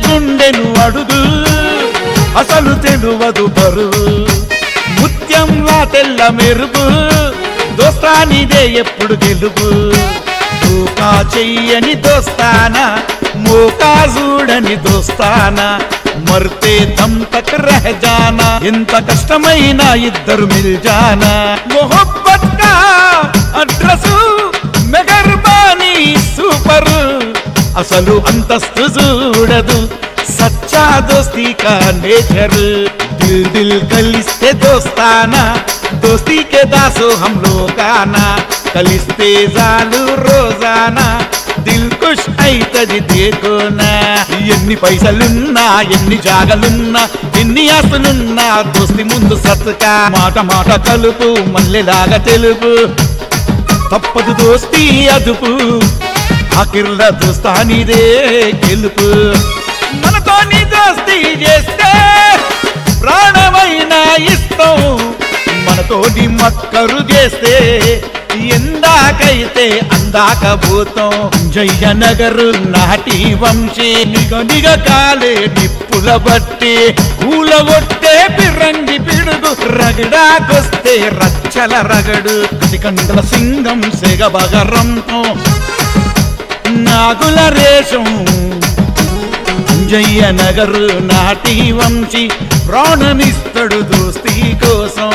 గుండెను అడుగు అసలు తెలువదు బరువు ముత్యంలా తెల్ల మెరుపు దోస్తానిదే ఎప్పుడు గెలుపు దూకా చెయ్యని దోస్తానా మోకా చూడని దోస్తానా మర్తే దమ్ తక్ రహ జానా ఎంత కష్టమైనా ఇద్దరు మిల్ జానా మొహబ్బత్ కా అడ్రస్ మెహర్బానీ సూపర్ అసలు అంతస్తు చూడదు సచ్చా దోస్తీ కా నేచర్ దిల్ దిల్ కలిస్తే దోస్తానా దోస్తీ కే దాసో హమ్ లోగానా కలిస్తే జాలు రోజానా దిల్ ఖుష్ అయితది దేకోనా ఎన్ని పైసలున్నా ఎన్ని జాగలున్నా ఎన్ని ఆస్తులున్నా దోస్తి ముందు సత్కా మాట మాట కలుపు మల్లెలాగా తెలుపు తప్పదు దోస్తి అదుపు ఆఖిర్ల దోస్తానిదే గెలుపు మనతో నీ దోస్తి చేస్తే ప్రాణమైన ఇష్టం మనతోటి మక్కరు చేస్తే ఎందాకైతే అందాక భూతం జయనగరు నాటి వంశీ నిగ నిగ కాలే నిప్పుల బట్టి కూలగొట్టే పిరంగి పిడుగు రగడాకొస్తే రచ్చల రగడు కండల సింగం సెగబగరంతో నాగుల రేషం అంజయ్య నగరు నాటి వంశీ ప్రాణమిస్తడు దోస్తీ కోసం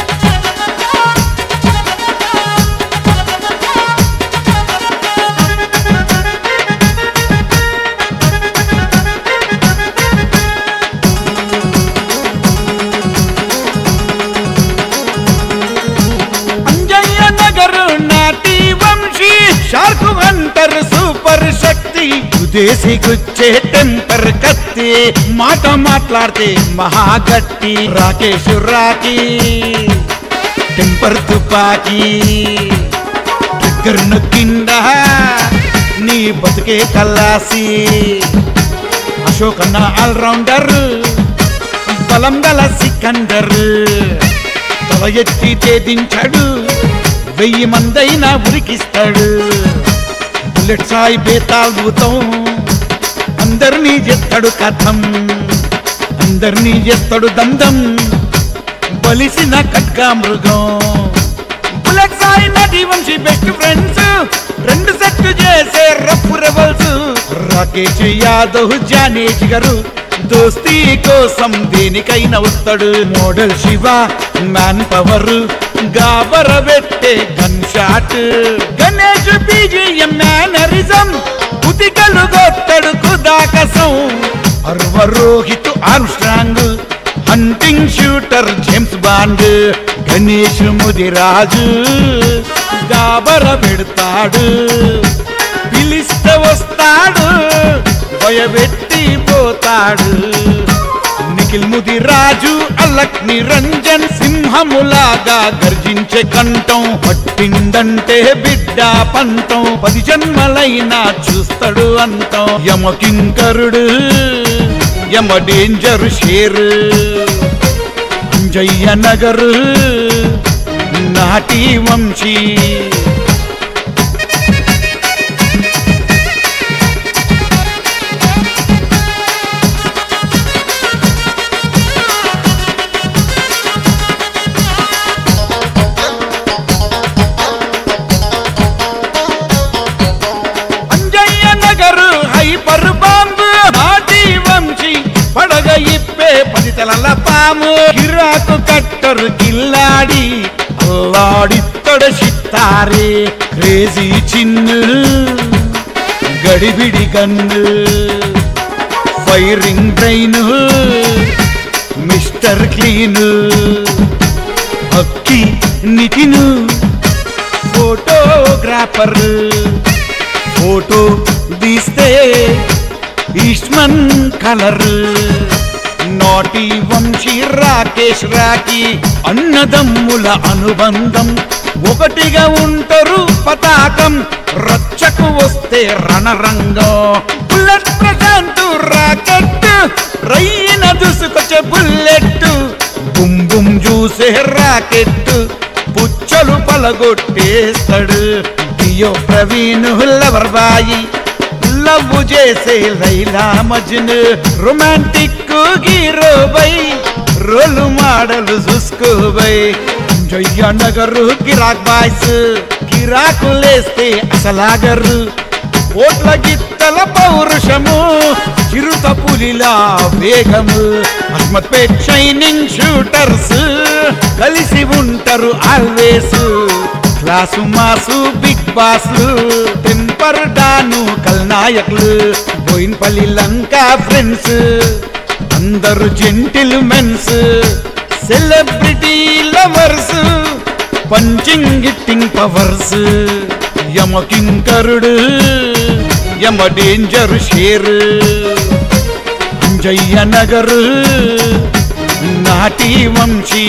Anjaiah Nagar naughty Vamshi shark hunter super శక్తి ఉదేసి గుచ్చే టెంపర్ కత్తి మాట మాట్లాడితే మహాగట్టి రాకేష్ రాకి టెంపర్ తుపాకి ట్రిగ్గర్ నొక్కిందా నీ బతుకే కల్లాసి అశోక్ అన్న ఆల్రౌండర్ బలం గల సికందర్ తల ఎత్తి ఛేదించాడు వెయ్యి మందైనా ఉరికిస్తాడు బుల్లెట్ సాయి బేతాల్ భూతం అందరినీ చేస్తాడు కథం అందరినీ చేస్తాడు దందం బలిసిన ఖడ్గా మృగం bullet Sai naughty Vamshi best friends రెండు సెట్ చేసే రఫ్ రెబల్స్ రాకేష్ యాదవ్ జానేజ్ గారు దోస్తీ కోసం దేనికైనా వస్తాడు మోడల్ శివ మ్యాన్ పవర్ గాబర పెట్టే gun shot Ganesh BGM mannerism ఉతికలు గొత్తడు కుదాకసం అర్వరోహిత్ Armstrong hunting shooter James Bond Ganesh Mudiraj గాబర పెడతాడు పిలిస్తే వస్తాడు భయపెట్టి పోతాడు నిఖిల్ ముదిరాజు అలక్ నిరంజన్ సింహములాగా గర్జించే కంఠం పట్టిందంటే బిడ్డ పంతం పది జన్మలైనా చూస్తాడు అంతం యమకింకరుడు యమ డేంజర్ షేర్ Anjaiah Nagar naughty Vamshi Anjaiah Nagar hyper bomb naughty Vamshi పడగ ఇప్పే పది తలల పాము కిరాకు కట్టరు కిల్లాడి అల్లాడిత్తడు చిత్తారే క్రేజీ చిన్ను గడిబిడి gun firing brain mister clean Akki Nitin photographer photo తీస్తే ఈస్మన్ కలర్ నాటి వంశీ రాకేష్ రాకి అన్నదమ్ముల అనుబంధం ఒకటిగా ఉంటారు పతాకం రచ్చకు వస్తే రణరంగం బుల్లెట్ ప్రశాంత్ రాకెట్ రయ్యిన దూసుకొచ్చే బుల్లెట్ బుమ్ బుమ్ చూసే రాకెట్ పుచ్చలు పలగొట్టేస్తాడు దియో ప్రవీణ్ లవర్ బాయి లవ్ చేసే లైలా మజ్ను రొమాంటిక్ హీరో బై రోలు మాడలు చూసుకోబై జయ్య నగరు కిరాక్ బాయ్స్ కిరాకులేస్తే అసలాగరు ఓట్ల గిత్తల పౌరుషము చిరుత పులిలా వేగము అహ్మద్ పేట్ షైనింగ్ షూటర్స్ కలిసి ఉంటారు always class mass big boss temper don కల్నాయకులు బోయిన్పల్లి లంకా ఫ్రెండ్స్ అందరు gentlemen's celebrity lovers punching గిట్టింగ్ పవర్స్ యమ కింకరుడు యమ డేంజర్ షేర్ అంజయ్య నగరు నాటి వంశీ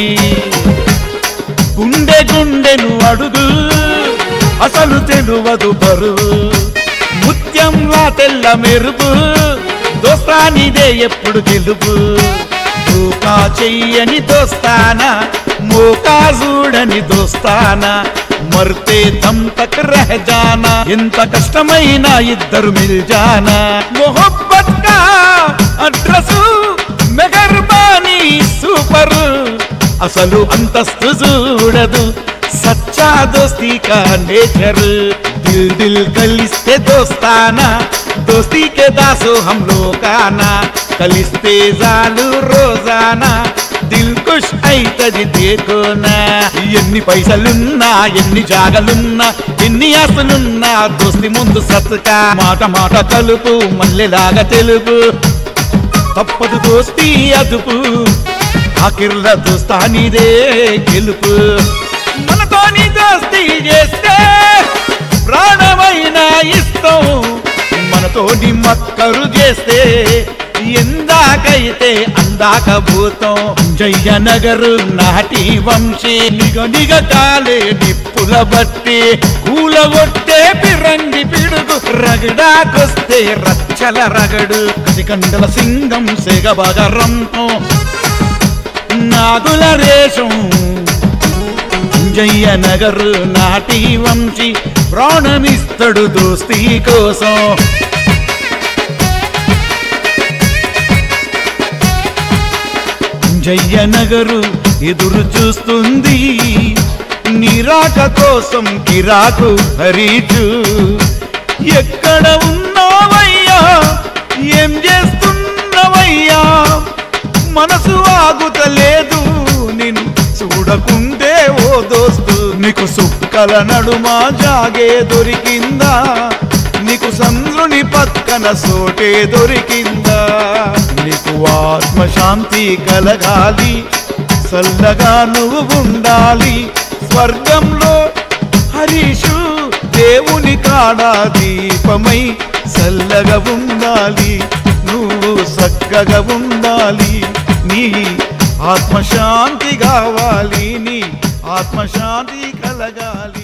గుండె గుండెను అడుగు అసలు తెలువదు బరువు ముత్యంలా తెల్ల మెరుపు దోస్తానిదే ఎప్పుడు గెలుపు దూకా చెయ్యని దోస్తానా మోకా చూడని దోస్తానా మర్తే దమ్ తక్ రహ జానా ఎంత కష్టమైనా ఇద్దరు మిల్ జానా మొహబ్బత్ కా అడ్రస్ మెహర్బానీ సూపర్ అసలు అంతస్తు చూడదు సచ్చా దోస్తీ కా నేచర్ దిల్ దిల్ కలిస్తే దోస్తానా దోస్తీ కే దాసో హమ్ లోకానా కలిస్తే జాలు రోజానా దిల్ ఖుష్ అయితది దేకోనా ఎన్ని పైసలున్నా ఎన్ని జాగలున్నా ఎన్ని ఆశలున్నా దోస్తి ముందు సత్కా మాట మాట కలుపు మల్లెలాగా తెలుపు తప్పదు దోస్తి అదుపు ఆఖిర్ల దోస్తానిదే గెలుపు మనతోని దోస్తి చేస్తే ప్రాణమైన ఇస్తాం మనతోని మక్కరు చేస్తే ఎందాకైతే అందాక భూతం జయ్య నగరు నాటి వంశీ నిగ నిగ కాలే నిప్పుల బట్టి కూలగొట్టే పిరంగి పిడుగు రగడాకొస్తే రచ్చల రగడు కసికండల సింగం సెగబగ రంపం నాగుల రేషం జయ్య నగరు నాటి వంశీ ప్రాణమిస్తడు దోస్తీ కోసం జయ్య నగరు ఎదురు చూస్తుంది నిరాక కోసం కిరాకు హరీచు ఎక్కడ ఉన్నావయ్యా ఏం చేస్తున్నవయ్యా మనసు ఆగుతలేదు నిన్ను చూడకుంటే ఓ దోస్తు నీకు సుక్కల నడుమ జాగే దొరికిందా నీకు సంద్రుని పక్కన సోటే దొరికిందా నీకు ఆత్మశాంతి కలగాలి చల్లగా నువ్వు ఉండాలి స్వర్గంలో హరీషు దేవుని కాడ దీపమై చల్లగా ఉండాలి నువ్వు చక్కగా ఉండాలి నీ ఆత్మశాంతి కావాలి నీ ఆత్మశాంతి కలగాలి